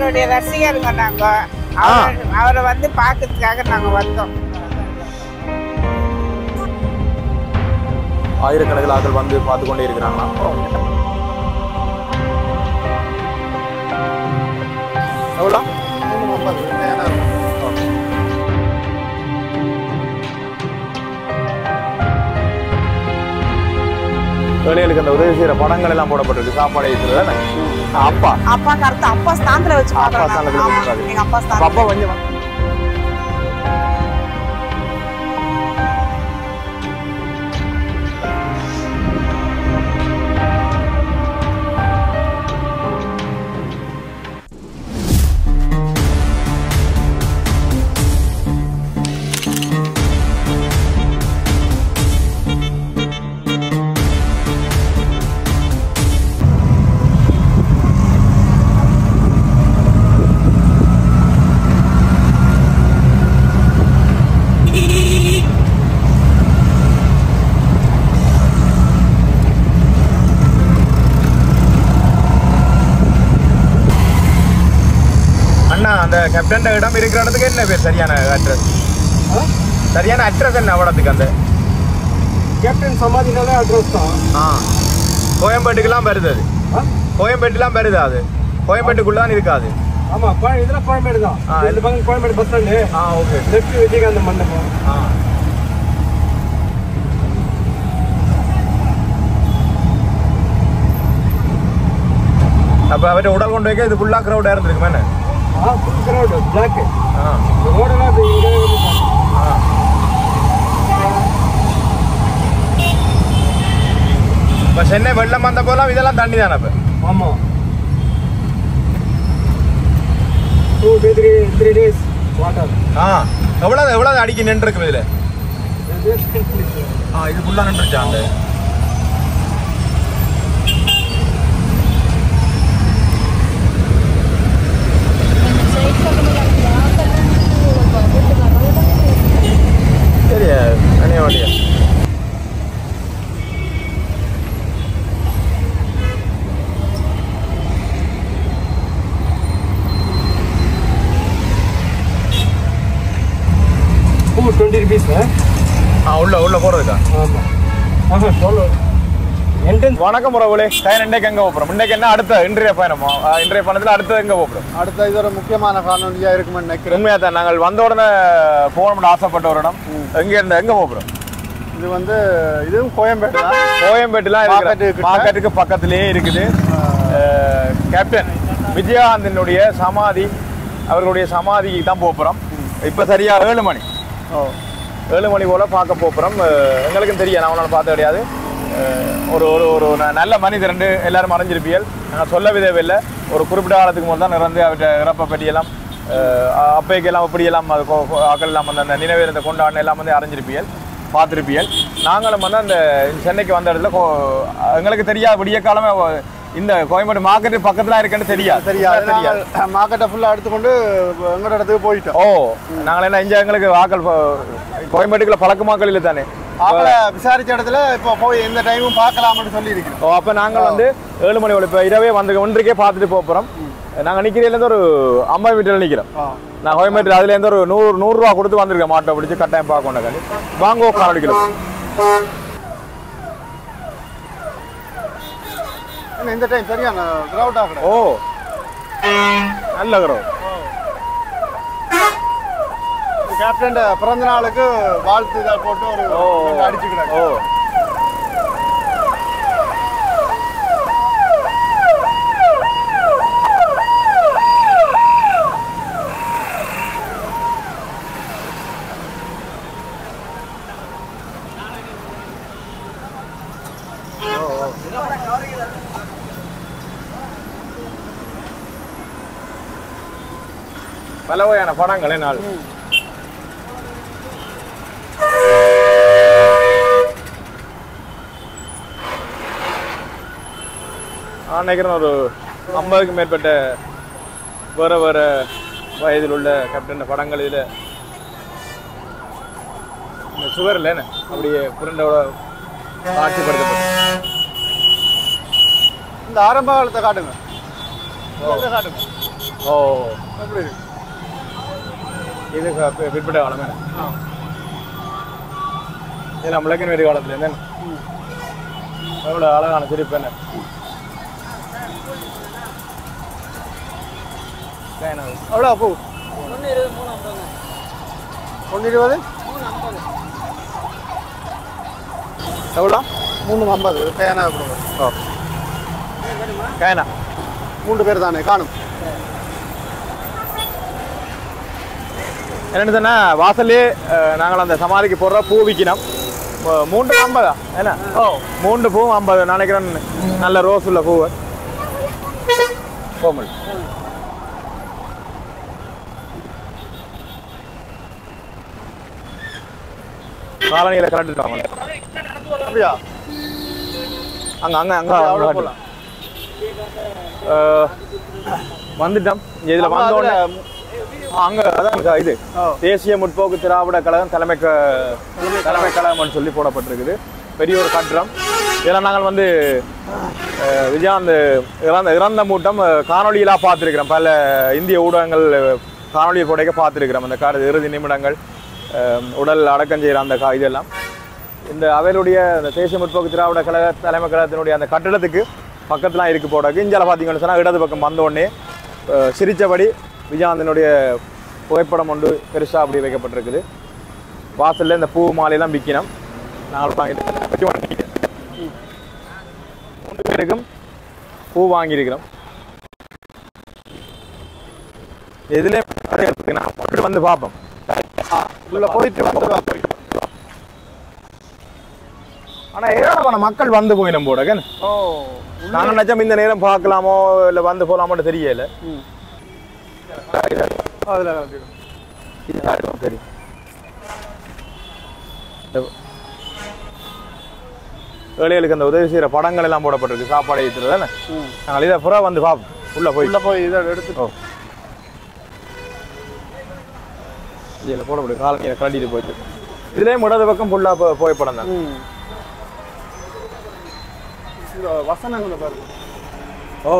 அவருடைய ரசிகருங்க நாங்க அவர் அவரை வந்து பார்க்கறதுக்காக நாங்க வந்தோம் ஆயிரக்கணக்கில் ஆட்கள் வந்து பார்த்து கொண்டே இருக்கிறாங்களாம் எவ்வளோ ஏழைகளுக்கு அந்த உதவி செய்யற படங்கள் எல்லாம் போடப்பட்டிருக்கு சாப்பாடு ஐத்துல தானே அப்பா அப்பா கருத்து அப்பா ஸ்தானத்துல வச்சு அப்பா பாக்குறோம் ஸ்தானத்துல ஆமா, வச்சு பாக்குறீங்க. எங்க அப்பா அப்ப ஸ்தானம் அப்பா கொஞ்சம் வா. அண்ணா அந்த கேப்டன் இடம் இருக்கிற இடத்துக்கு என்ன பேர் சரியான அட்ரஸ் சரியான அட்ரஸ் என்ன அவடத்துக்கு அந்த கேப்டன் சமாதினாலே அட்ரஸ் தான் ஆ கோயம்பேட்டுக்கெல்லாம் வருது அது ஆ? கோயம்பேட்டுலாம் வருதா அது கோயம்பேட்டுக்குள்ள தான் இருக்காது ஆமா கோய- இதுல கோயம்பேடு தான் ஆ, இந்த பக்கம் கோயம்பேடு பஸ் ஸ்டாண்டு ஆ ஓகே லெஃப்ட் விஜயகாந்த் மண்டபம் ஆ அப்ப அவர்கிட்ட உடல் கொண்டு வைக்க இது ஃபுல்லா கிரௌடா இருந்திருக்குமே என்ன ஆ ஃபுல் கிரௌட் பிளாக் ஆ ரோடெல்லாம் இது இங்கே இருக்கு. ஆ இப்ப சென்னை வெள்ளம் வந்த போலாம் இதெல்லாம் தண்ணி தானே இப்ப ஆமா two day three three days water ஆ எவ்வளவு எவ்வளவு அடிக்கி நின்று இருக்கும் இதுல ஆ இது ஃபுல்லா நின்றுச்சா அந்த சரியா தனியா வழியா டூ டுவெண்ட்டி ருபீஸ் ஆ உள்ள உள்ள போறதுக்கா ஆமா ஆஹா சொல்லு என்ட்ரன்ஸ் வணக்கம் உறவுகளே டைம் இன்றைக்கு எங்க போறோம் இன்றைக்கு என்ன அடுத்த இன்றைய பயணமா ஆ, இன்றைய பயணத்துல அடுத்து எங்க போறோம் அடுத்த இது ஒரு முக்கியமான காணொலியா இருக்கும்னு நினைக்கிறேன் உண்மையா தான் நாங்கள் வந்த உடனே போகணும்னு ஆசைப்பட்ட ஒரு இடம் எங்க இருந்து எங்க போறோம் இது வந்து இதுவும் கோயம்பேடு தான் கோயம்பேட்டுலாம் மார்க்கெட்டு இருக்கிற கிட்ட. மார்க்கெட்டுக்கு பக்கத்திலேயே இருக்குது அஹ், கேப்டன் விஜயகாந்தினுடைய சமாதி அவர்களுடைய சமாதிக்கு தான் போகிறோம் இப்போ சரியா ஏழு மணி ஓ ஏழு மணி போல பார்க்க போகிறோம் எங்களுக்கும் தெரியும் நான் அவனால பார்த்த கிடையாது அஹ், ஒரு ஒரு ஒரு ந- நல்ல மனிதர் எல்லாரும் மறைஞ்சிருப்பியல் நாங்கள் சொல்ல விதவில்லை ஒரு குறிப்பிட்ட காலத்துக்கு முதல் தான் இறந்து அவற்றை இறப்பை பற்றியெல்லாம் அஹ், அப்பைக்கெல்லாம் இப்படியெல்லாம் அது கொ- கொ- ஆக்கள் எல்லாம் வந்து அந்த நினைவேறத்தை கொண்டாடின எல்லாம் வந்து அறிஞ்சிருப்பியல் பார்த்துருப்பியல் நாங்களும் வந்து அந்த சென்னைக்கு வந்த இடத்துல கொ- எங்களுக்கு தெரியாது விடிய காலமே ஒ- இந்த கோயம்பேடு மார்க்கெட்டு பக்கத்துல இருக்குன்னு தெரியாது தெரியாது தெரியாது நாங்கள் மார்க்கெட்டை ஃபுல்லாக எடுத்துக்கொண்டு எங்களோட இடத்துக்கு போயிட்டோம் ஓ நாங்கள் என்ன இங்க எங்களுக்கு ஆக்கள் ப- கோயம்பேட்டுக்குள்ள பழக்கமாக்கள் இல்லை தானே அவங்கள விசாரிச்ச இடத்துல இப்போ போய் எந்த டைமும் பார்க்கலாம்னு சொல்லி இருக்கிறோம் ஓ அப்போ நாங்கள் வந்து ஏழு மணி இப்போ இரவே வந்து ஒன்றுக்கே பார்த்துட்டு போக போகிறோம் நாங்கள் நிற்கிறதுலேருந்து ஒரு ஐம்பது மீட்டரில் நிற்கிறோம் ஆ நான் கோயம்பேட்டு அதுலேருந்து ஒரு நூறு நூறுரூவா கொடுத்து வந்திருக்கேன் மாட்டை பிடிச்சி கட்டாயம் பார்க்க கொண்டாங்க வாங்கோ காரடிக்கிறோம் என்ன இந்த டைம் சரியான க்ரௌட் ஆகணும் ஓ நல்ல கரம் கேப்டன் பிறந்த நாளுக்கு வாழ்த்து இதை போட்டு ஒரு ஓ ரெண்டு அடிச்சுக்கிறாங்க ஓ பல வகையான படங்களே நாள் நான் நினைக்கிறேன் ஒரு ஐம்பதுக்கு மேற்பட்ட வேற வேற வயதில் உள்ள கேப்டன் படங்கள் இதில் இந்த சுவரில் என்ன அப்படியே புரண்டோட காட்சிப்படுத்தப்படும் இந்த ஆரம்ப காலத்தை காட்டுங்க இதை காட்டுங்க ஓ எப்படி இருக்கு இது க- பி- பிற்பட்ட காலமே இது நம்மளுக்கு வேறு காலத்துல இருந்து எவ்வளோ அழகான சிரிப்பு என்ன வேணாம். எவ்வளோ பூ ஒன்று இருபது எவ்வளோ மூணு ஐம்பது பேனா கொடுங்க ஓ கேனா மூன்று பேர் தானே காணும் என்னன்னு சொன்னா வாசல்லே அஹ், நாங்கள் அந்த சமாதிக்கு போடுற பூ விற்கணும் மு- மூன்று ஐம்பதா என்ன ஓ மூன்று பூ ஐம்பது நான் நினைக்கிறேன் நல்ல ரோஸ் உள்ள பூவு கோமல் காலனியில் கலந்துட்டாங்க அப்படியா அங்க அங்க அங்க அவ்வளோ அங்க போகலாம் அஹ், வந்துட்டோம் இதுல ஆமா, வந்த உடனே அதுல- அங்க அதான் இருக்கா இது ஓ. தேசிய முற்போக்கு திராவிட கழகம் தலைமை க- தலைமை கழகம்னு சொல்லி போடப்பட்டிருக்குது பெரிய ஒரு கட்டிடம் இதெல்லாம் நாங்கள் வந்து அஹ், விஜயாந்த் இறந்த இறந்த மூட்டம் அஹ், காணொளியிலாம் பார்த்துருக்கிறோம் பல இந்திய ஊடகங்கள் காணொலியில் போடைக்க பார்த்துருக்கிறோம் அந்த காடு இறுதி நிமிடங்கள் அஹ், உடல் அடக்கம் செய்கிற அந்த கா இதெல்லாம் இந்த அவருடைய அந்த தேசிய முற்போக்கு திராவிட கழக தலைமை கழகத்தினுடைய அந்த கட்டிடத்துக்கு பக்கத்துலாம் இருக்கு போடாக்கு இந்தியாவில் பார்த்தீங்கன்னு சொன்னால் இடது பக்கம் வந்த உடனே அஹ், சிரிச்சபடி விஜயாந்தனுடைய புகைப்படம் ஒன்று பெருசாக அப்படி வைக்கப்பட்டிருக்குது வாசல்ல இந்த பூ மாலையெல்லாம் விற்கணும் நாங்கள் வாங்கிட்டு வெட்டி வாங்கிக்கிறேன் மூணு பேருக்கும் பூ வாங்கியிருக்கிறோம் எதுலேயே நான் போட்டு வந்து பார்ப்போம் உள்ள போயிட்டு வந்து ஆனால் ஏராளமான மக்கள் வந்து போயிடும் போடக்கன் ஓ நான் நினைச்சோம் இந்த நேரம் பார்க்கலாமோ இல்லை வந்து போகலாமோன்னு தெரியல அதில் சரி ஏழைகளுக்கு அந்த உதவி செய்கிற படங்கள் எல்லாம் போடப்பட்டிருக்கு சாப்பாடு ஏற்றுறது தானே நாங்கள் இதை புறா வந்து பார்ப்போம் உள்ள போய் உள்ள போய் இதை எடுத்து ஓ இதில் போடப்படும் காலனியை கலட்டிட்டு போயிட்டு இதுலேயும் இடது பக்கம் ஃபுல்லாக புகைப்படம் தான் ம் இந்த வசனங்களை பாருங்க ஓ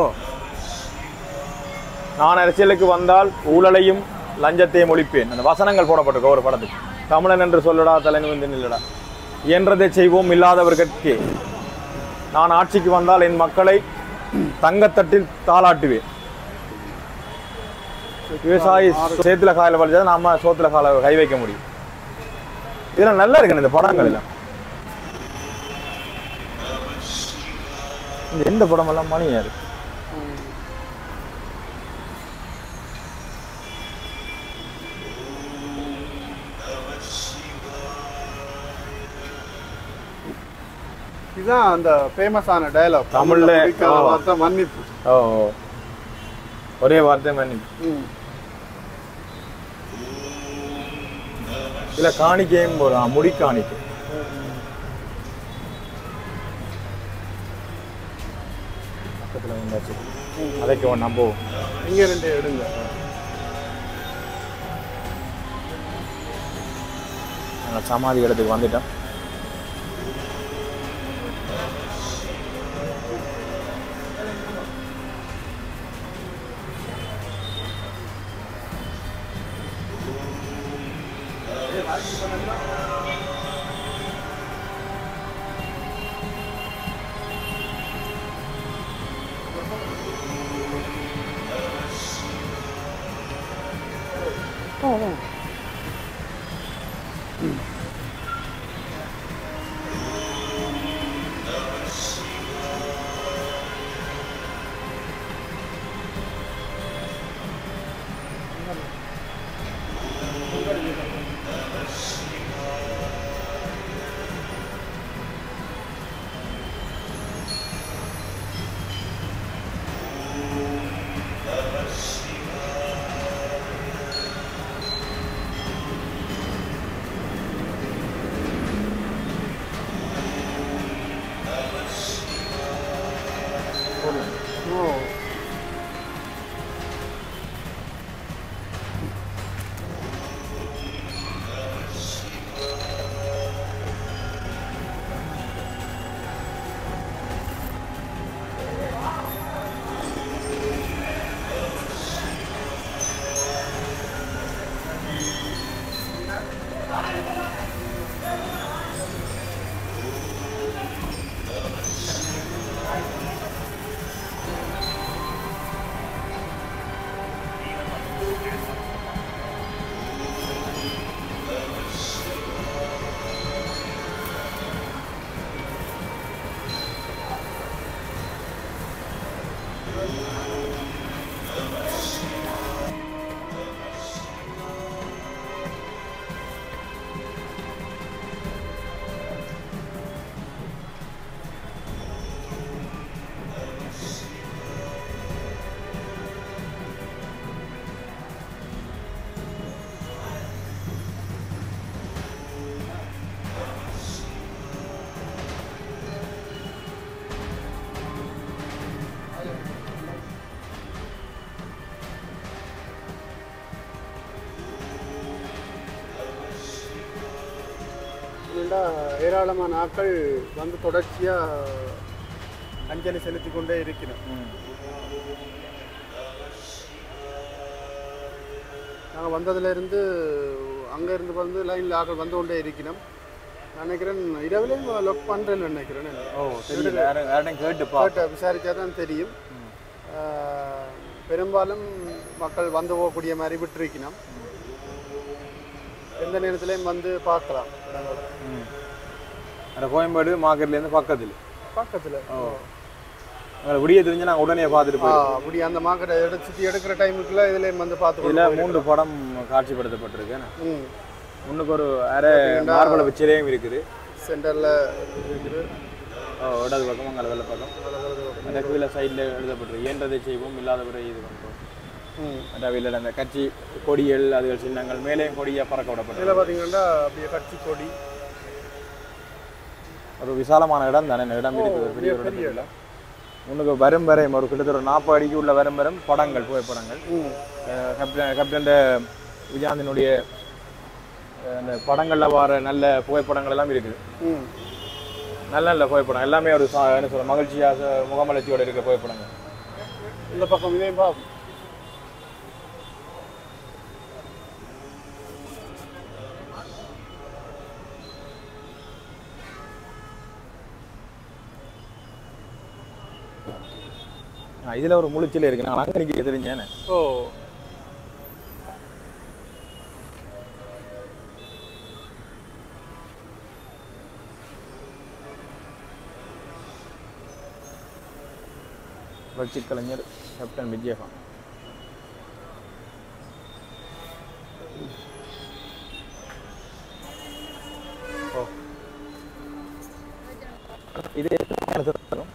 நான் அரசியலுக்கு வந்தால் ஊழலையும் லஞ்சத்தையும் ஒழிப்பேன் அந்த வசனங்கள் போடப்பட்டிருக்க ஒரு படத்துக்கு தமிழன் என்று சொல்லடா தலைநிமிந்து நில்லடா இயன்றதை செய்வோம் இல்லாதவர்கட்கே நான் ஆட்சிக்கு வந்தால் என் மக்களை தங்கத்தட்டில் தாளாட்டுவேன் விவசாயி சேத்துல காயில வலிச்சா நாம சோத்துல கால கை வைக்க முடியும் இதெல்லாம் நல்லா இருக்கு இந்த படங்கள் எல்லாம் இந்த எந்த படம் எல்லாம் மணியா இருக்கு இதுதான் அந்த ஃபேமஸான டயலாக் தமிழ்ல, பிடிக்காத ஓ. வார்த்தை மன்னிப்பு ஓ ஒரே வார்த்தை மன்னி ம் இல்ல காணிக்கையும் போறான் முடி காணிக்கை பக்கத்துல வந்தாச்சு அதைக்கு ஒன்று நம்போ இங்கே ரெண்டு எடுங்க நாங்கள் சமாதி இடத்துக்கு வந்துட்டோம் ஓ ஏன்னா ஏராளமான ஆட்கள் வந்து தொடர்ச்சியாக அஞ்சலி செலுத்தி கொண்டே இருக்கிறோம் நாங்கள் வந்ததுலேருந்து அங்கே இருந்து வந்து லைனில் ஆட்கள் வந்து கொண்டே இருக்கிறோம் நான் நினைக்கிறேன் இரவுலேயும் லொக் பண்ணுறேன்னு நினைக்கிறேன் ஓ தெரியல யாரும் யார்ட்டையும் கேட்டு பா கேட்ட விசாரித்தா தான் தெரியும் ஆஹ், பெரும்பாலும் மக்கள் வந்து போகக்கூடிய மாதிரி விட்டுருக்கணும் எந்த நேரத்துலையும் வந்து பார்க்கலாம் இடங்களை அந்த கோயம்பேடு மார்க்கெட்லேருந்து பக்கத்தில் பக்கத்தில் அங்கே விடிய தெரிஞ்சு நாங்கள் உடனே பார்த்துட்டு போயிருக்கோம் அப்படி அந்த மார்க்கெட்டை எடுத்து சுற்றி எடுக்கிற டைமுக்குள்ள இதுலேயும் வந்து பார்த்து கொண்டு இதில் மூன்று படம் காட்சிப்படுத்தப்பட்டிருக்கு ம் முன்னுக்கு ஒரு அரை மார்பள பிச்சையிலையும் இருக்குது சென்டரில் இருக்குது ஓ, இடது பக்கம் அங்கே வெள்ள பக்கம் அந்த கீழே சைடில் எழுதப்பட்டிருக்கு இயன்றதை செய்வோம் இல்லாதவரை இது பண்ணுறோம் ம் மற்ற அந்த கட்சி கொடிகள் அதுகள் சின்னங்கள் மேலேயும் கொடியாக பறக்க இதில் விடப்பட்டிருக்கு பார்த்தீங்கன்னா அப்படியே கட்சி கொடி ஒரு விசாலமான இடம் தானே இந்த இடம் இருக்குது பெரிய ஒரு பெரிய இடத்துல முன்னுக்கு வரும் வரையும் ஒரு கிட்டத்தட்ட ஒரு நாற்பது அடிக்கு உள்ள வரும் வரும் படங்கள் புகைப்படங்கள் ம் அஹ் கேப்டன் கேப்டன் விஜயாந்தினுடைய அஹ், அந்த படங்களில் வர நல்ல புகைப்படங்கள் எல்லாம் இருக்குது ம் நல்ல நல்ல புகைப்படம் எல்லாமே ஒரு சா- என்ன சொல்ற மகிழ்ச்சியாக முகமலர்ச்சியோட இருக்க புகைப்படங்கள் இந்த பக்கம் இதையும் பார்ப்போம் ஆ, இதுல ஒரு முழிச்சில இருக்கு நான் அங்கே நிற்க தெரிஞ்சேனே ஓ புரட்சி கலைஞர் கேப்டன் விஜயகாந்த் ஓ இது தரும்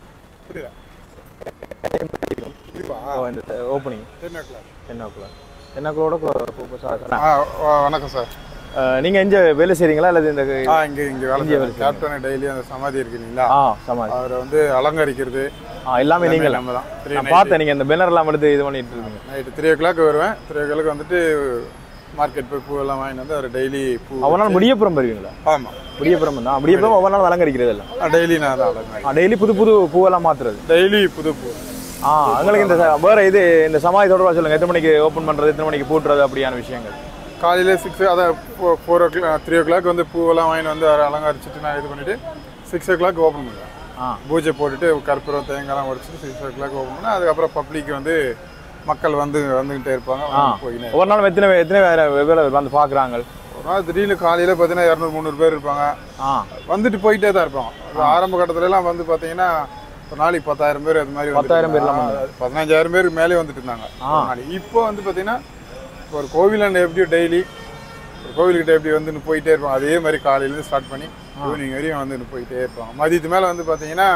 ஓ இந்த opening ten o'clock ten o'clock ten o'clock ஆ வணக்கம் சார் நீங்கள் எங்கே வேலை செய்கிறீங்களா அல்லது இந்த ஆ இங்கே இங்கே வேலை இங்கே வேலை செய்யறோம் கேப்டன் டெய்லி அந்த சமாதி இருக்கு இல்லைங்களா ஆ சமாதி அவரை வந்து அலங்கரிக்கிறது ஆ எல்லாமே நீங்கள் நம்ம தான் த்ரீ நான் பார்த்தேன் நீங்கள் இந்த பேனர் எல்லாம் எடுத்து இது பண்ணிட்டு இருக்கீங்க நைட்டு த்ரீ ஓ கிளாக் வருவேன் த்ரீ ஓ கிளாக் வந்துட்டு மார்க்கெட் போய் பூவெல்லாம் வாங்கிட்டு வந்து அவர் டெய்லி பூ அவ்வளோ நாள் முடியப்புறம் வருவீங்களா ஆமாம் முடியப்புறம் தான் முடியப்புறம் ஒவ்வொரு நாள் அலங்கரிக்கிறது எல்லாம் டெய்லி நான் தான் அலங்கரி டெய்லி புது புது பூவெல்லாம் மாத்துறது டெய்லி புது பூ ஆ எங்களுக்கு இந்த ச- வேற இது இந்த சமாதி தொடர்பாக சொல்லுங்க எத்தனை மணிக்கு ஓப்பன் பண்றது எத்தனை மணிக்கு பூட்டுறது அப்படியான விஷயங்கள் காலையில் சிக்ஸ் அதான் four o'clock three o'clock வந்து பூவெல்லாம் வாங்கிட்டு வந்து அவரை அலங்கரிச்சிட்டு நான் இது பண்ணிவிட்டு சிக்ஸ் ஓ கிளாக் ஓப்பன் பண்ணுவேன் ஆ பூஜை போட்டுட்டு கற்பூரம் தேங்காய்லாம் உடச்சிட்டு சிக்ஸ் ஓ கிளாக் ஓப்பன் பண்ணேன் அதுக்கப்புறம் பப்ளிக் வந்து மக்கள் வந்து வந்துக்கிட்டே இருப்பாங்க ஆ வந்து போயினே ஒவ்வொரு நாளும் எத்தனை பேர் எத்தனை பேர் வெவ்வேறு வந்து பார்க்குறாங்க ஒரு நாள் திடீர்னு காலையில் பார்த்தீங்கன்னா இரநூறு முந்நூறு பேர் இருப்பாங்க ஆ வந்துட்டு போயிட்டே தான் இருப்பாங்க அது ஆரம்ப கட்டத்துல எல்லாம் வந்து பார்த்தீங்கன்னா ஒரு நாளைக்கு பத்தாயிரம் பேர் அது மாதிரி வந்துட்டு பத்தாயிரம் பேர்லாம் இருந்தாங்க. பதினஞ்சாயிரம் பேருக்கு மேலே வந்துட்டு இருந்தாங்க ஒரு நாளைக்கு. இப்போ வந்து பார்த்தீங்கன்னா ஒரு கோவிலாண்ட எப்படி டெய்லி ஒரு கோவில்கிட்ட எப்படி வந்து போயிட்டே இருப்பாங்க அதே மாதிரி காலையிலேருந்து ஸ்டார்ட் பண்ணி ஈவினிங் வரையும் வந்து போயிட்டே இருப்பாங்க மதியத்து மேலே வந்து பார்த்தீங்கன்னா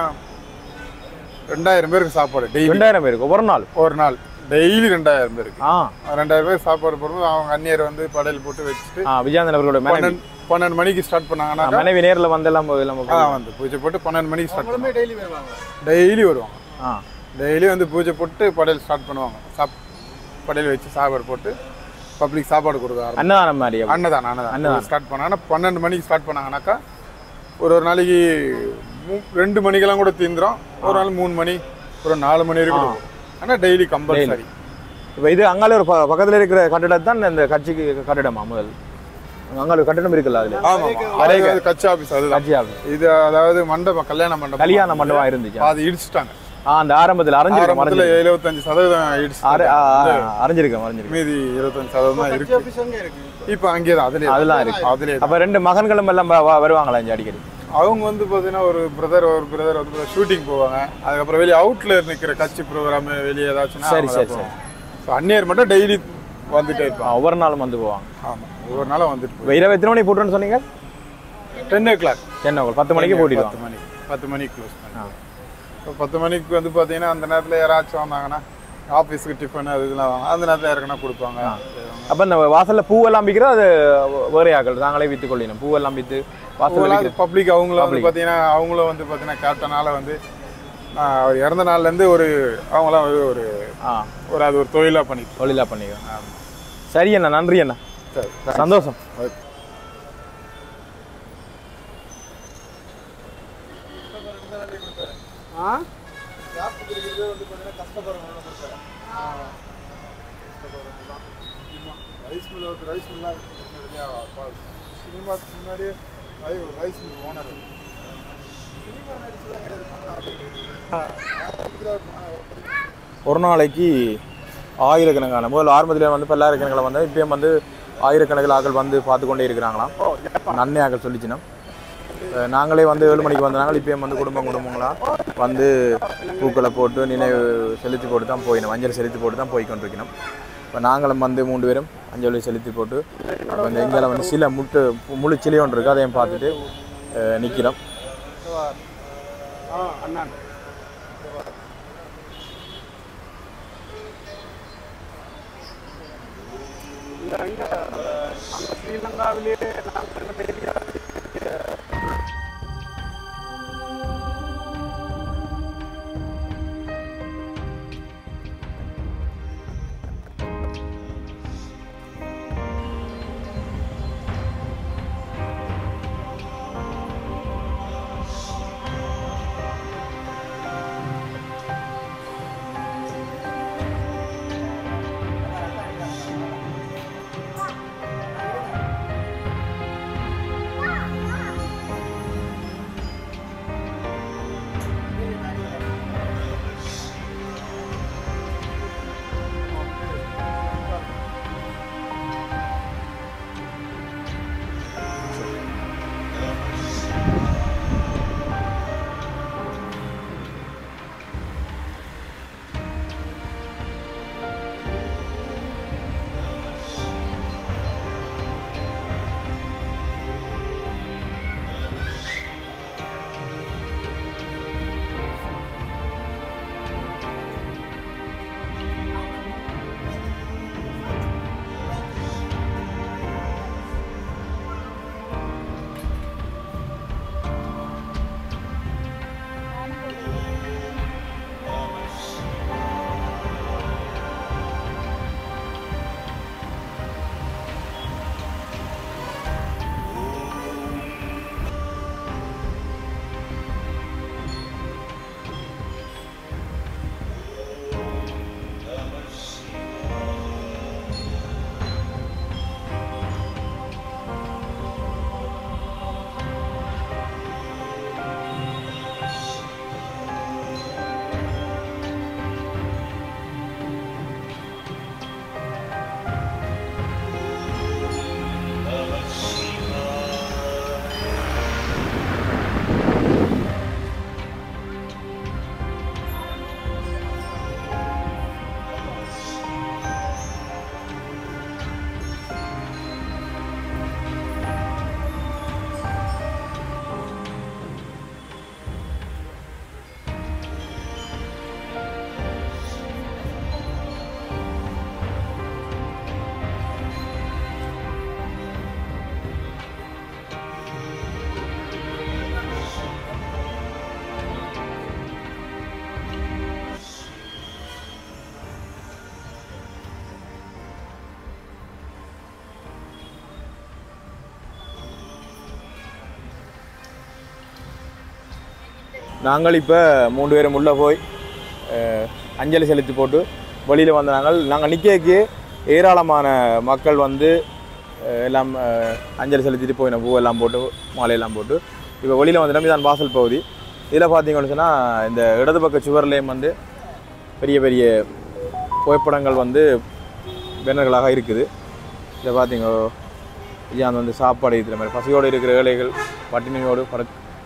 ரெண்டாயிரம் பேருக்கு சாப்பாடு டெய்லி ரெண்டாயிரம் பேருக்கு ஒவ்வொரு நாள் ஒரு நாள் டெய்லி ரெண்டாயிரம் பேருக்கு ஆ ரெண்டாயிரம் பேர் சாப்பாடு போடும்போது அவங்க அந்நியர் வந்து படையல் போட்டு வச்சுட்டு ஆ விஜயாந்தன் அவர்களோட மனைவி பன்னெண்டு பன்னெண்டு மணிக்கு ஸ்டார்ட் பண்ணாங்கன்னா மனைவி நேரில் வந்து எல்லாம் போய் எல்லாம் ஆ வந்து பூஜை போட்டு பன்னெண்டு மணிக்கு ஸ்டார்ட் பண்ணுவாங்க டெய்லி வருவாங்க டெய்லி வருவாங்க ஆ டெய்லி வந்து பூஜை போட்டு படையல் ஸ்டார்ட் பண்ணுவாங்க சாப் படையல் வச்சு சாப்பாடு போட்டு பப்ளிக் சாப்பாடு கொடுக்க ஆரம்பிச்சு அன்னதானம் மாதிரி அன்னதானம் அன்னதானம் ஸ்டார்ட் பண்ணாங்கன்னா பன்னெண்டு மணிக்கு ஸ்டார்ட் பண்ணாங்கன்னாக்கா ஒரு ஒரு நாளைக்கு மூ- ரெண்டு மணிக்கெல்லாம் கூட தீந்துரும் ஒரு நாள் மூணு மணி ஒரு நாலு மணி வரைக்கும் ஆனால் டெய்லி கம்பல்சரி இப்போ இது அங்கால ஒரு ப- பக்கத்துல இருக்கிற கட்டிடம் தான் இந்த கட்சிக்கு கட்டிடமா முதல் அங்கால ஒரு கட்டிடம் இருக்குல்ல அதுல அதாவது கட்சி ஆஃபீஸ் அதுதான் கட்சி ஆஃபீஸ் இது அதாவது மண்டபம் கல்யாண மண்டபம் கல்யாண மண்டபம் இருந்துச்சு அது இடிச்சிட்டாங்க ஆ அந்த ஆரம்பத்தில் அரைஞ்சிருக்கேன் ஆரம்பத்தில் எழுபத்தஞ்சு சதவீதம் அரை இடிச்சிட்டாங்க ஆ, ஆ, அரைஞ்சிருக்கேன் அரைஞ்சிருக்கேன் மீதி இருபத்தஞ்சு சதவீதம் தான் இருக்கு இப்போ அங்கே தான் அதுலேயே அதெல்லாம் இருக்கு அதுலேயே அப்ப ரெண்டு மகன்களும் எல்லாம் வ- வ- வருவாங்களா இங்க அடிக்கடி அவங்க வந்து பார்த்தீங்கன்னா ஒரு பிரதர் ஒரு பிரதர் வந்து ஷூட்டிங் போவாங்க அதுக்கப்புறம் வெளியே அவுட்ல நிற்கிற கட்சி ப்ரோக்ராம் வெளியே ஏதாச்சும்னா சரி, சரி, சரி. ஸோ அந்நியர் மட்டும் டெய்லி வந்துட்டே இருப்பாங்க ஒவ்வொரு நாளும் வந்து போவாங்க ஆமாம் ஒவ்வொரு நாளும் வந்துட்டு இப்போ இரவு எத்தனை மணிக்கு போட்டுன்னு சொன்னீங்க டென் ஓ கிளாக் என்ன பத்து மணிக்கு போட்டிடுவாங்க பத்து மணிக்கு பத்து மணிக்கு க்ளோஸ் பண்ணி இப்போ பத்து மணிக்கு வந்து பார்த்தீங்கன்னா அந்த நேரத்தில் யாராச்சும் வந்தாங்கன்னா ஆஃபீஸுக்கு டிஃபன் அது இதெல்லாம் வாங்க அந்த நேரத்தில் யாருக்குன்னா கொடுப்பாங்க அப்போ இந்த வாசல்ல பூவெல்லாம் விற்கிறோம் அது வேறு ஆக்கள் நாங்களே விற்று கொள்ளினோம் பூவெல்லாம் விற்று வாசல்ல விற்கிற பப்ளிக் அவங்கள வந்து பார்த்தீங்கன்னா அவங்களும் வந்து பார்த்தீங்கன்னா கேப்டனால வந்து ஆஹ், அவர் இறந்த நாள்லேருந்து ஒரு அவங்களாம் வந்து ஒரு ஆ ஒரு அது ஒரு தொழிலாக பண்ணிட்டு தொழிலாக பண்ணிக்கிறோம் சரி அண்ணா நன்றி அண்ணா சரி சந்தோஷம் ஆ ரைஸ் மில் ஒரு ரைஸ் மில்லாம் சினிமாக்கு முன்னாடியே ரைஸ் மில் ஓனர் ஒரு நாளைக்கு ஆயிரக்கணக்கான முதல்ல ஆரம்பத்தில் வந்து பல்லாயிரக்கணக்கில் வந்து இப்பயும் வந்து ஆயிரக்கணக்கில் ஆட்கள் வந்து பார்த்து கொண்டே இருக்கிறாங்களாம் நன்மை ஆக்கள் சொல்லிச்சுனா அஹ் நாங்களே வந்து ஏழு மணிக்கு வந்தாங்க இப்பயும் வந்து குடும்பம் குடும்பங்களாக வந்து பூக்களை போட்டு நினைவு செலுத்தி போட்டு தான் போயினோம் அஞ்சலி செலுத்தி போட்டு தான் போய் கொண்டிருக்கணும் இப்போ நாங்களும் வந்து மூன்று பேரும் அஞ்சலி செலுத்தி போட்டு அப்ப இந்த எங்களை வந்து சில முட்டு முழு சிலை ஒன்று இருக்குது அதையும் பார்த்துட்டு நிற்கிறோம் ஆ அண்ணான் இந்த இங்க அங்க ஸ்ரீலங்காவிலே நாங்கள் பெரிய நாங்கள் இப்போ மூன்று பேரும் உள்ளே போய் அஹ், அஞ்சலி செலுத்தி போட்டு வெளியில் வந்த நாங்கள் நாங்கள் நிற்கக்கு ஏராளமான மக்கள் வந்து அஹ், எல்லாம் அஹ், அஞ்சலி செலுத்திட்டு போயின பூவெல்லாம் போட்டு மாலையெல்லாம் போட்டு இப்போ வெளியில் வந்துட்டோம் இதான் வாசல் பகுதி இதில் பார்த்தீங்கன்னு சொன்னால் இந்த இடது பக்க சுவர்லேயும் வந்து பெரிய பெரிய புகைப்படங்கள் வந்து பேனர்களாக இருக்குது இதை பார்த்தீங்க விஜயாந்த் வந்து சாப்பாடு இருக்கிற மாதிரி பசியோடு இருக்கிற ஏழைகள் பட்டினியோடு படுக்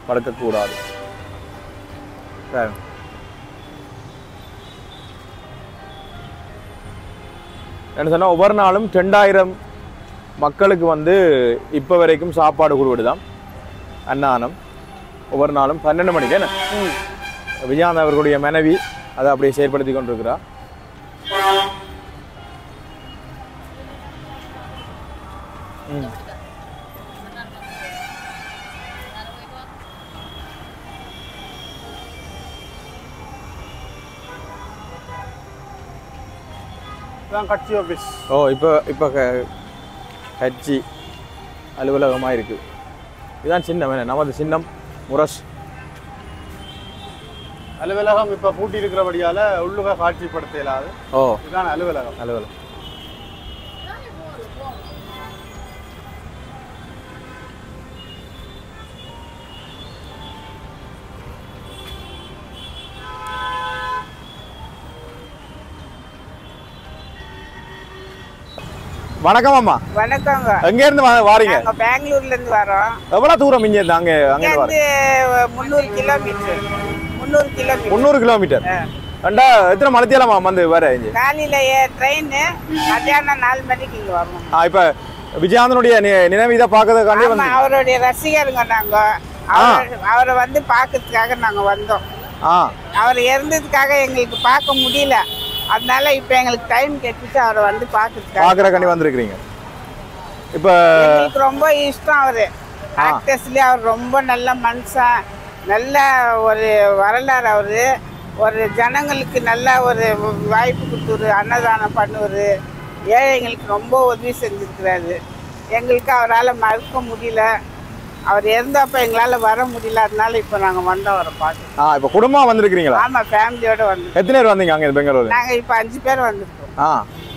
படுக்கக்கூடாது சரி. என்ன சொன்னால் ஒவ்வொரு நாளும் ரெண்டாயிரம் மக்களுக்கு வந்து இப்போ வரைக்கும் சாப்பாடு கொடுவிடுதான் அன்னதானம் ஒவ்வொரு நாளும் பன்னெண்டு மணிக்கு என்ன விஜயாந்த் அவர்களுடைய மனைவி அதை அப்படியே செயற்படுத்தி கொண்டிருக்கிறா ம். இதுதான் கட்சி ஆஃபீஸ் ஓ இப்போ இப்போ க- கட்சி அலுவலகமாக இருக்கு இதுதான் சின்னம் என்ன நமது சின்னம் முரஸ் அலுவலகம் இப்போ பூட்டி இருக்கிறபடியால உள்ளுக காட்சிப்படுத்த இயலாது ஓ இதுதான் அலுவலகம் அலுவலகம் வணக்கம் அம்மா வணக்கங்க எங்க இருந்து வா- வாரீங்க நாங்க பெங்களூர்ல இருந்து வரோம் எவ்வளவு தூரம் இங்க இருந்து அங்க அங்க இங்க இருந்து வாரீங்க இருந்து முந்நூறு கிலோமீட்டர் முந்நூறு கிலோமீட்டர் முந்நூறு கிலோமீட்டர் அண்டா எத்தனை மணித்தியாலமா வந்து வர இங்க காலையில ட்ரெயின் மத்தியானம் நாலு மணிக்கு இங்க வரணும் ஆ, இப்ப விஜயாந்தனுடைய நி- நினைவு இதை பார்க்கறதுக்காண்டி ஆமா வந்து அவருடைய ரசிகருங்க நாங்க அவர் அவரை வந்து பார்க்கறதுக்காக நாங்க வந்தோம் ஆ அவர் இறந்ததுக்காக எங்களுக்கு பார்க்க முடியல அதனால இப்போ எங்களுக்கு டைம் கெட்டுச்சு அவரை வந்து பார்க்கறதுக்காக பார்க்கறதுக்காண்டி வந்திருக்கிறீங்க இப்ப எங்களுக்கு ரொம்ப இஷ்டம் அவரு ஆக்டர்ஸ்லயே அவர் ரொம்ப நல்ல மனுஷன் நல்ல ஒரு வரலாறு அவரு ஒரு ஜனங்களுக்கு நல்ல ஒரு வாய்ப்பு கொடுத்துரு அன்னதானம் பண்ணுவார் ஏழைங்களுக்கு ரொம்ப உதவி செஞ்சிருக்கிறாரு எங்களுக்கு அவரால் மறுக்க முடியல அவர் இறந்தப்ப எங்களால் வர முடியல அதனால இப்போ நாங்கள் வந்தோம் அவரை பார்க்க ஆ இப்ப குடும்பமா வந்திருக்கிறீங்களா ஆமாம் ஃபேமிலியோட வந்து எத்தனை பேர் வந்தீங்க அங்க பெங்களூர் நாங்கள் இப்போ அஞ்சு பேர் வந்திருக்கோம் ஆ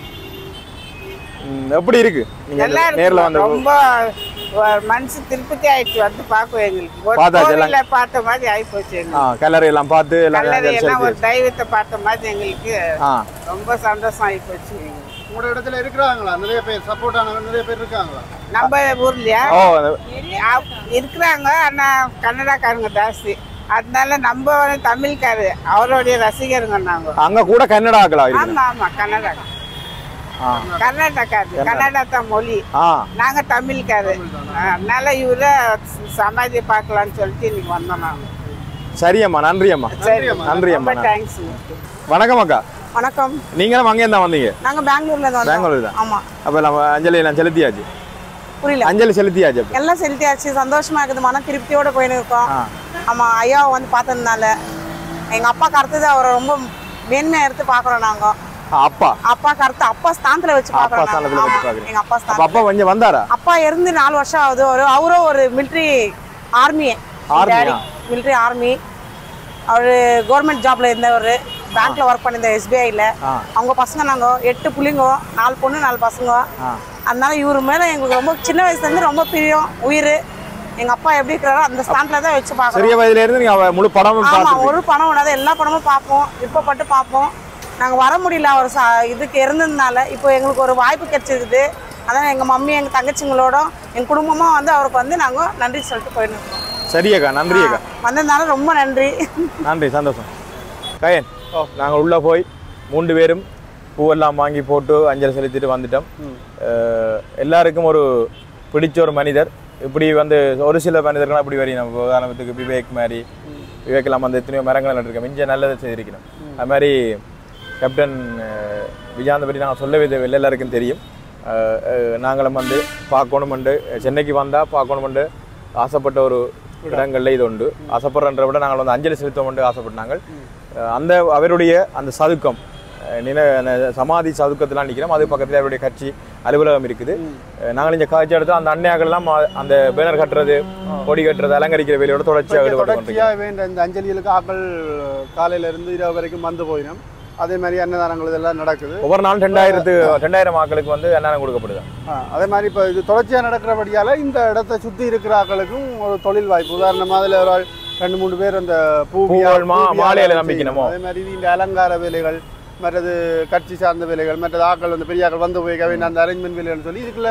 ம், எப்படி இருக்கு நீங்க நல்லா நேர்ல இருக்கு வந்து ரொம்ப ஒரு மனசு திருப்தி ஆயிடுச்சு வந்து பார்க்கும் எங்களுக்கு ஒரு பார்த்தாச்சு எல்லாம். கோவில பார்த்த மாதிரி ஆகி போச்சு ஆ எங்களுக்கு கல்லறை எல்லாம் பார்த்து எல்லாம் கல்லறை எல்லாம் ஒரு செலுத்தி- தெய்வத்தை பார்த்த மாதிரி எங்களுக்கு ஆ ரொம்ப சந்தோஷம் ஆகி போச்சு எங்களுக்கு. உங்களோட இடத்துல இருக்கிறாங்களா நிறைய பேர் சப்போர்ட் ஆனவங்க நிறைய பேர் இருக்காங்களா நம்ம ஊர்லயா ஓ ஆ, இருக்கிறாங்க ஆனா கன்னடாக்காரங்க ஜாஸ்தி அதனால நம்ம வந்து தமிழ்காரு அவருடைய ரசிகருங்க நாங்க அங்க கூட கன்னடா ஆக்கலாம் இருக்கு ஆமா ஆமா கன்னடா ஆ கர்நாடகாரு கன்னடா தான் மொழி ஆ நாங்க தமிழ்காரு அதனால இவரை சமாதி பார்க்கலாம்னு சொல்லிட்டு இன்னைக்கு வந்தோம் நாங்க சரி அம்மா நன்றி அம்மா சரி நன்றி ரொம்ப அம்மா தேங்க்ஸ் வணக்கம் அக்கா வணக்கம் நீங்களும் அங்கே தான் வந்தீங்க நாங்க பெங்களூர்ல இருந்து வந்தோம் பெங்களூர் தான் ஆமா அப்ப நம்ம அஞ்சலி எல்லாம் செலுத்தியாச்சு புரியல அஞ்சலி செலுத்தியாச்சு அப்ப எல்லாம் செலுத்தியாச்சு சந்தோஷமா இருக்குது மன திருப்தியோட போயின்னு இருக்கோம் ஆ ஆமா ஐயாவை வந்து பார்த்ததுனால எங்க அப்பாக்கு அடுத்தது அவரை ரொம்ப மேன்மையா எடுத்து பாக்குறோம் நாங்க ஆ, அப்பா அப்பாக்கு அடுத்து அப்பா ஸ்தானத்துல வச்சு அப்பா பாக்குறோம் ஸ்தானத்துல நாங்க. வச்சு ஆமா, பாக்குறீங்க. எங்க அப்பா அப்ப ஸ்தானம் அப்பா கொஞ்சம் வந்தாரா அப்பா இருந்து நாலு வருஷம் ஆகுது ஒரு அவரும் ஒரு மிலிட்ரி ஆர்மி Army ஆ? மிலிட்ரி ஆர்மி அவரு கவர்மெண்ட் ஜாப்ல இருந்தவர் பேங்க்ல ஒர்க் பண்ணியிருந்த எஸ்பிஐல ஆ. அவங்க பசங்க நாங்க எட்டு புள்ளிங்க நாலு பொண்ணு நாலு பசங்க ஆ அதனால இவர் மேல எங்களுக்கு ரொம்ப சின்ன வயசுல இருந்து ரொம்ப பிரியம் உயிர் எங்க அப்பா எப்படி இருக்கிறாரோ அந்த ஸ்தானத்துல தான் வச்சு பாக்குறோம் சிறிய வயதுல இருந்து நீங்க அவ முழு படமும் ஆமா பார்த்து ஒரு படம் விடாத எல்லா படமும் பார்ப்போம் விருப்பப்பட்டு பார்ப்போம் நாங்க வர முடியல அவர் ச- இதுக்கு இருந்ததுனால இப்போ எங்களுக்கு ஒரு வாய்ப்பு கிடைச்சிருக்குது அதான் எங்க மம்மி எங்க தங்கச்சிங்களோட எங்க குடும்பமா வந்து அவருக்கு வந்து நாங்க நன்றி சொல்லிட்டு போயிட்டு இருக்கோம் சரி அக்கா நன்றி அக்கா வந்ததுனால ரொம்ப நன்றி நன்றி சந்தோஷம் கயன் நாங்கள் உள்ளே போய் மூன்று பேரும் பூவெல்லாம் வாங்கி போட்டு அஞ்சலி செலுத்திட்டு வந்துட்டோம் அஹ், எல்லாருக்கும் ஒரு பிடிச்ச ஒரு மனிதர் இப்படி வந்து ஒரு சில மனிதர்கள் இப்படி வரி நம்ம உதாரணத்துக்கு விவேக் மாதிரி விவேக் எல்லாம் வந்து எத்தனையோ மரங்கள் நட்டிருக்கோம் இங்கே நல்லதை செய்திருக்கணும் அது மாதிரி கேப்டன் அஹ், விஜயாந்த பற்றி நாங்கள் சொல்லவே தேவையில்லை எல்லாருக்கும் தெரியும் அஹ், அஹ், நாங்களும் வந்து பார்க்கணுமெண்டு சென்னைக்கு வந்தால் பார்க்கணுமெண்டு ஆசைப்பட்ட ஒரு இடங்கள்ல இது உண்டு ஆசைப்படுறன்ற விட நாங்கள் வந்து அஞ்சலி செலுத்தோம் ஆசைப்பட்டாங்க அஹ் அந்த அவருடைய அந்த சதுக்கம் அஹ் நின அந்த சமாதி சதுக்கத்தெல்லாம் நிற்கிறோம் அது பக்கத்தில் அவருடைய கட்சி அலுவலகம் இருக்குது அஹ் நாங்கள் இங்கே காட்சி எடுத்து அந்த அன்னையாக்கள்லாம் அ- அந்த பேனர் கட்டுறது கொடி கட்டுறது அலங்கரிக்கிற வேலையோட தொடர்ச்சியாக ஈடுபட்டு கொண்டிருக்கிறோம் தொடர்ச்சியாக வேண்ட இந்த அஞ்சலிகளுக்கு ஆக்கள் காலையில இருந்து இரவு வரைக்கும் வந்து போயிடும் அதே மாதிரி அன்னதானங்கள் இதெல்லாம் நடக்குது ஒவ்வொரு நாளும் ரெண்டாயிரத்து ரெண்டாயிரம் ஆக்களுக்கு வந்து அன்னதானம் கொடுக்கப்படுது ஆ, அதே மாதிரி இப்போ இது தொடர்ச்சியாக நடக்கிறபடியால இந்த இடத்தை சுற்றி இருக்கிற ஆக்களுக்கும் ஒரு தொழில் வாய்ப்பு உதாரணமாக அதில் ஒரு ஆள் ரெண்டு மூணு பேர் அந்த பூ பூக்கள், வியா- மா- பூ மாலையில வியாபாரம் நம்பிக்கணுமோ? செய்யணும். அதே மாதிரி இந்த அலங்கார வேலைகள் மற்றது கட்சி சார்ந்த வேலைகள் மற்றது ஆக்கள் வந்து பெரிய ஆக்கள் வந்து போய் கவின் அந்த அரேஞ்ச்மெண்ட் வேலைகள்னு சொல்லி இதுக்குள்ள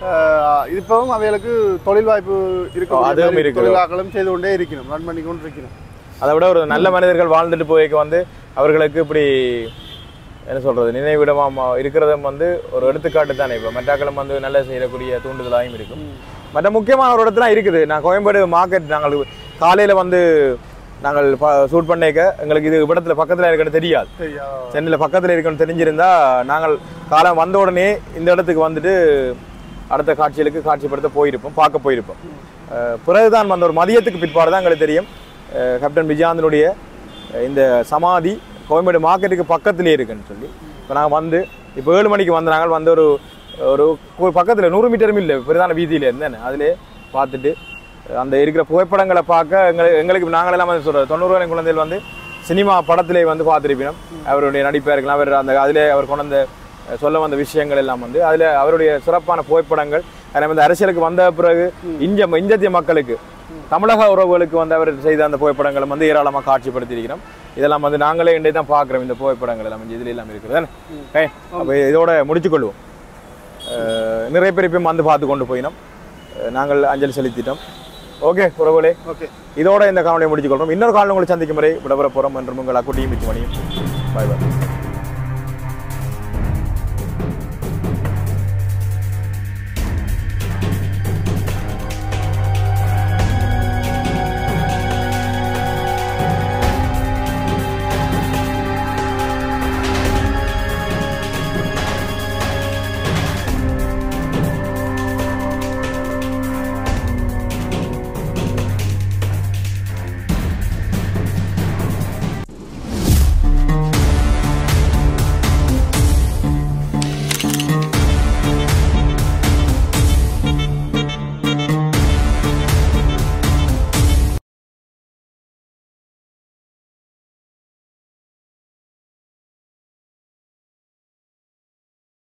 அஹ், இப்பவும் அவைகளுக்கு தொழில் வாய்ப்பு ஓ, அதுவும் இருக்கு இருக்குது. தொழிலாக்களும் செய்து கொண்டே இருக்கணும் ரன் பண்ணி கொண்டு இருக்கணும் அதை விட ஒரு நல்ல மனிதர்கள் வாழ்ந்துட்டு போய்க்கு வந்து அவர்களுக்கு இப்படி என்ன சொல்றது நினைவிடமா ம- இருக்கிறதும் வந்து ஒரு எடுத்துக்காட்டு தானே இப்போ மெட்டாக்களும் வந்து நல்ல செய்யக்கூடிய தூண்டுதலாகவும் இருக்கும் மற்ற முக்கியமான ஒரு இடத்துல இருக்குது நான் கோயம்பேடு மார்க்கெட் நாங்கள் காலையில் வந்து நாங்கள் ஷூட் பண்ணிக்க எங்களுக்கு இது இடத்துல பக்கத்தில் இருக்கிறது தெரியாது சரியா சென்னையில் பக்கத்தில் இருக்கணும் தெரிஞ்சிருந்தா நாங்கள் காலம் வந்த உடனே இந்த இடத்துக்கு வந்துட்டு அடுத்த காட்சிகளுக்கு காட்சிப்படுத்த போயிருப்போம் பார்க்க போயிருப்போம் அஹ் பிறகுதான் வந்த ஒரு மதியத்துக்கு பிற்பாடு தான் எங்களுக்கு தெரியும் அஹ் கேப்டன் விஜயாந்தனுடைய அஹ் இந்த சமாதி கோயம்பேடு மார்க்கெட்டுக்கு பக்கத்திலே இருக்குன்னு சொல்லி இப்போ நாங்கள் வந்து இப்போ ஏழு மணிக்கு வந்து நாங்கள் வந்து ஒரு ஒரு பக்கத்தில் நூறு மீட்டரும் இல்லை பெரிதான வீதியில் இருந்தேன் அதிலே பார்த்துட்டு அந்த இருக்கிற புகைப்படங்களை பார்க்க எங்களுக்கு எங்களுக்கு நாங்களெல்லாம் வந்து சொல்கிறோம் தொண்ணூறு குழந்தைகள் வந்து சினிமா படத்திலே வந்து பார்த்துருப்பினோம் அவருடைய நடிப்பாக இருக்கலாம் அவர் அந்த அதிலே அவர் கொண்டு வந்த அஹ், சொல்ல வந்த விஷயங்கள் எல்லாம் வந்து அதில் அவருடைய சிறப்பான புகைப்படங்கள் அதே வந்து அரசியலுக்கு வந்த பிறகு இந்திய இந்திய மக்களுக்கு தமிழக உறவுகளுக்கு வந்து அவர் செய்த அந்த புகைப்படங்களும் வந்து ஏராளமாக காட்சிப்படுத்தியிருக்கிறோம் இதெல்லாம் வந்து நாங்களே இன்றைய தான் பார்க்குறோம் இந்த புகைப்படங்கள் எல்லாம் வந்து இதில் எல்லாம் இருக்குது தானே ஏய் அப்போ இதோட முடிச்சுக்கொள்வோம் அஹ், நிறைய பேர் இப்பயும் வந்து பார்த்து கொண்டு போயினோம் அஹ், நாங்கள் அஞ்சலி செலுத்திட்டோம் ஓகே உறவுகளே ஓகே இதோட இந்த காணொலியை முடிச்சுக்கொள்றோம் இன்னொரு காணொலி உங்களை சந்திக்கும் வரை விடவர போகிறோம் என்றும் உங்கள் அக்குட்டியும் மிச்சமணியும் பாய் பாய்